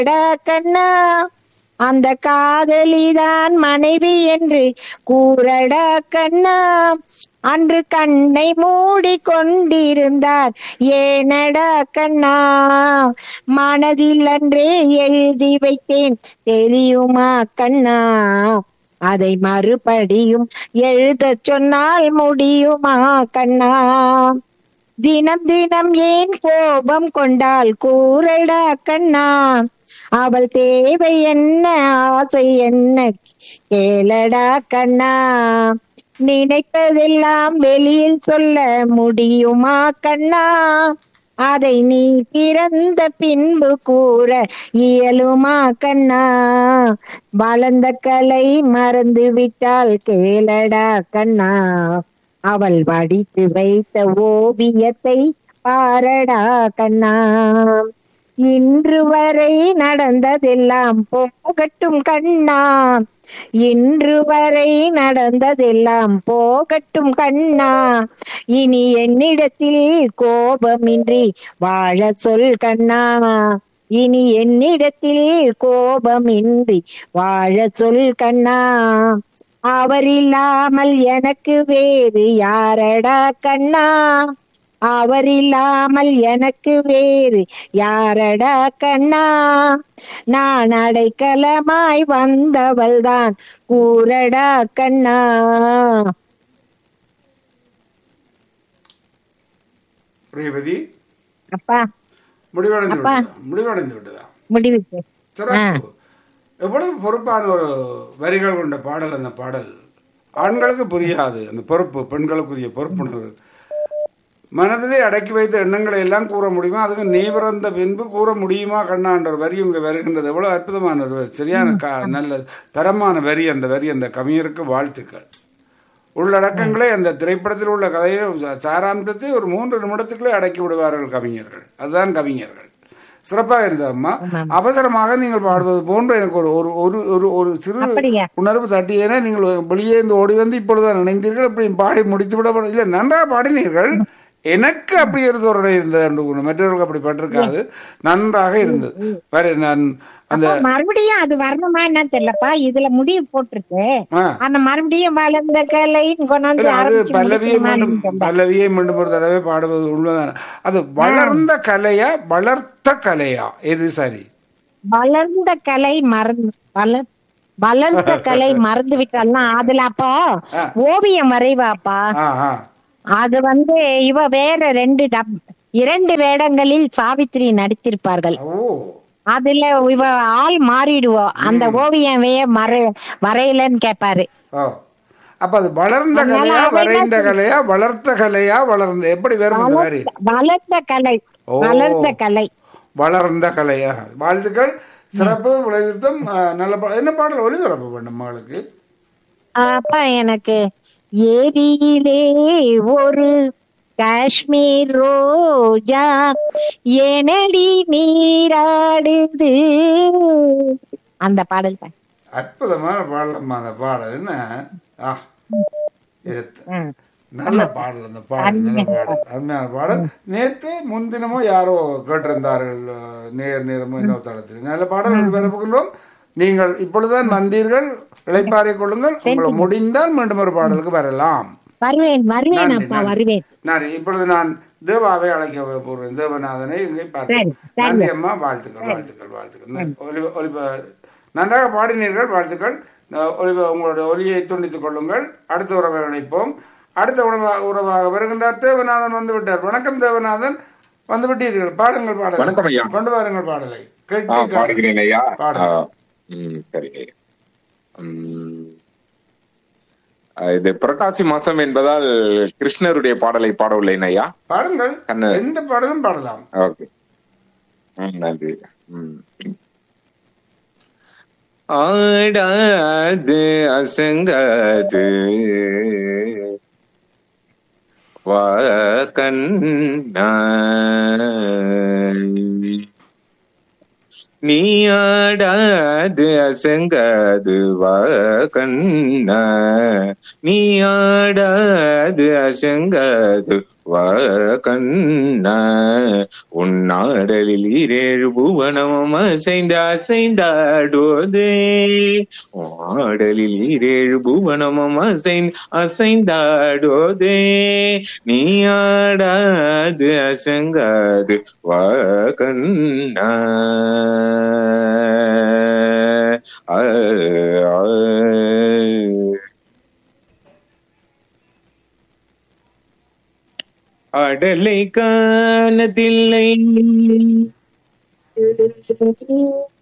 கண்ணா அந்த காதலிதான் மனைவி என்று கூறடா கண்ணா அன்று கண்ணை மூடி கொண்டிருந்தார் ஏனடா கண்ணா மனதில் அன்றே எழுதி வைத்தேன் தெரியுமா கண்ணா அதை மறுபடியும் எழுதச் சொன்னால் முடியுமா கண்ணா தினம் தினம் ஏன் கோபம் கொண்டால் கூறடா கண்ணா அவள் தேவை என்ன ஆசை என்ன கேளடா கண்ணா நினைப்பதெல்லாம் வெளியில் சொல்ல முடியுமா கண்ணா அதை நீ பிறந்த பின்பு கூற இயலுமா கண்ணா வளர்ந்த கலை மறந்து விட்டால் கேளடா கண்ணா அவள் வடித்து வைத்த ஓவியத்தை பாரடா கண்ணா இன்று வரை நடந்ததெல்லாம் போகட்டும் கண்ணா இன்று வரை நடந்ததெல்லாம் போகட்டும் கண்ணா இனி என்னிடத்தில் கோபமின்றி வாழ சொல் கண்ணா இனி என்னிடத்தில் கோபமின்றி வாழ சொல் கண்ணா அவர் இல்லாமல் எனக்கு வேறு யாரடா கண்ணா அவர் இல்லாமல் எனக்கு வேறு யாரடா கண்ணா நான் அடைக்கலமாய் வந்தவள்தான் கூறடா கண்ணா ரேவதி அப்பா முடிவடைந்து அப்பா. விட்டதா முடிவடைந்து விட்டதா முடிவுக்கு சிறப்பு எவ்வளவு பொறுப்பான ஒரு வரிகள் கொண்ட பாடல் அந்த பாடல் ஆண்களுக்கு புரியாது அந்த பொறுப்பு பெண்களுக்குரிய பொறுப்புணர்வு மனதிலே அடக்கி வைத்த எண்ணங்களை எல்லாம் கூற முடியுமா அதுக்கு நீ பிறந்த பின்பு கூற முடியுமா கண்ணான்ற ஒரு வரி இங்க வருகின்றது எவ்வளவு அற்புதமான ஒரு வரி சரியான க- நல்ல தரமான வரி அந்த வரி அந்த கவிஞருக்கு வாழ்த்துக்கள் உள்ளடக்கங்களே அந்த திரைப்படத்தில் உள்ள கதையை சாராம்சத்தை ஒரு மூன்று நிமிடத்துக்குள்ளே அடக்கி விடுவார்கள் கவிஞர்கள் அதுதான் கவிஞர்கள் சிறப்பாக இருந்தது அம்மா அவசரமாக நீங்கள் பாடுவது போன்ற எனக்கு ஒரு ஒரு ஒரு ஒரு ஒரு சிறு அப்படியா? உணர்வு தட்டியேனா நீங்கள் வெளியே இருந்து ஓடி வந்து இப்பொழுதுதான் நினைந்தீர்கள் அப்படி பாடி முடித்து விட இல்லை நன்றாக பாடினீர்கள் எனக்கு அப்படி ஒரு தோரணை இருந்தது என்று கூறும். மற்றவர்களுக்கு அப்படி பட்டிருக்காது நன்றாக இருந்தது வேற நான் அந்த அப்பா, மறுபடியும் அது வரணுமா என்னன்னு தெரியலப்பா இதுல முடிவு போட்டிருக்கு ஆ ஆனா மறுபடியும் வளர்ந்த கலைன்னு கொண்டாந்து இல்ல, அது ஆரம்பிச்சு பல்லவியை மீண்டும் முடிக்கணுமா பல்லவியை மீண்டும் ஒரு தடவை பாடுவது உண்மைதான் அது வளர்ந்த கலையா வளர்த்த கலையா எது சரி வளர்ந்த கலை மறந்து வளர் வளர்ந்த கலை மறந்து விட்டால்னா அதுல அப்போ ஆ. ஓவியம் வரைவாப்பா ஆ ஆ அது வந்து இவ வேற ரெண்டு டப் இரண்டு வேடங்களில் சாவித்திரி நடித்திருப்பார்கள் ஓ அதுல இவ ஆள் மாறிடுவோம் அந்த ஓவியமே மற வரையலன்னு கேப்பாரு ஓ அப்ப அது வளர்ந்த அதனால கலையா அவ என்ன வரைந்த கலையா வளர்த்த கலையா வளர்ந்த எப்படி வரும் இந்த மாதிரி வளர்ந்த கலை ஓ. வளர்ந்த கலை வளர்ந்த கலையா வாழ்த்துக்கள் சிறப்பு விளைவித்தம் நல்ல பா- என்ன பாடல் ஒளிபரப்பு வேண்டும் மகளுக்கு அப்பா எனக்கு ஏரியிலே ஒரு காஷ்மீர் ரோஜா எனடி நீராடுது அந்த பாடல் தான் அற்புதமான பாடலம்மா அந்த பாடல் என்ன ஆ இது ம். நல்ல பாடல் அந்த பாடல் நல்ல பாடல் அருமையான பாடல் நேற்று முன்தினமோ யாரோ கேட்டிருந்தார்கள் அஹ், நேர் நேரமோ இன்னொரு தளத்தில் நல்ல பாடல் ஒளிபரப்புகின்றோம் நீங்கள் இப்பொழுதுதான் வந்தீர்கள் இளைப்பாறை கொள்ளுங்கள் உங்களை முடிந்தால் மீண்டும் ஒரு பாடலுக்கு வரலாம் வருவேன் வருவேன் நன்றி, அப்பா நன்றி. வருவேன் நான் இப்பொழுது நான் தேவாவை அழைக்க போறேன் தேவநாதனை இங்கே பார்க்கிறேன் சரி, சரி. நன்றி அம்மா வாழ்த்துக்கள் வாழ்த்துக்கள் வாழ்த்துக்கள் ந- ஒலி ஒலிப நன்றாக பாடினீர்கள் வாழ்த்துக்கள் ந- ஒலிப உங்களுடைய ஒலியை துண்டித்துக் கொள்ளுங்கள் அடுத்த உறவை இணைப்போம் அடுத்த உறவாக உறவாக வருகின்றார் தேவநாதன் வந்து விட்டார் வணக்கம் தேவநாதன் வந்து விட்டீர்கள் பாடுங்கள் பாடல் வணக்கம் ஐயா. கொண்டு வாருங்கள் பாடலை ஆ, கேட்டு பாடுகிறேன் ஐயா பாடு. ஆ, ம், சரிங்க ஐயா. ம், ஆ, இது புரட்டாசி மாசம் என்பதால் கிருஷ்ணருடைய பாடலை பாட உள்ளேன் ஐயா பாடுங்கள் கண்ணு. எந்த பாடலும் பாடலாம் ஓகே ம், நன்றி ம். ஆடாது அசங்காது வா கண்ணா நீ ஆடாது அசங்காது வா கண்ணா நீ ஆடாது அசங்காது வா கண்ணா உன்னாடலில் இரேழு புவனமும் அசைந்து அசைந்தாடுவதே ஆடலில் இரேழு புவனமும் அசைந்து அசைந்தாடுவதே நீ ஆடாது அசங்காது வா கண்ணா ஆ, ஆ. அடலை காணதில்லை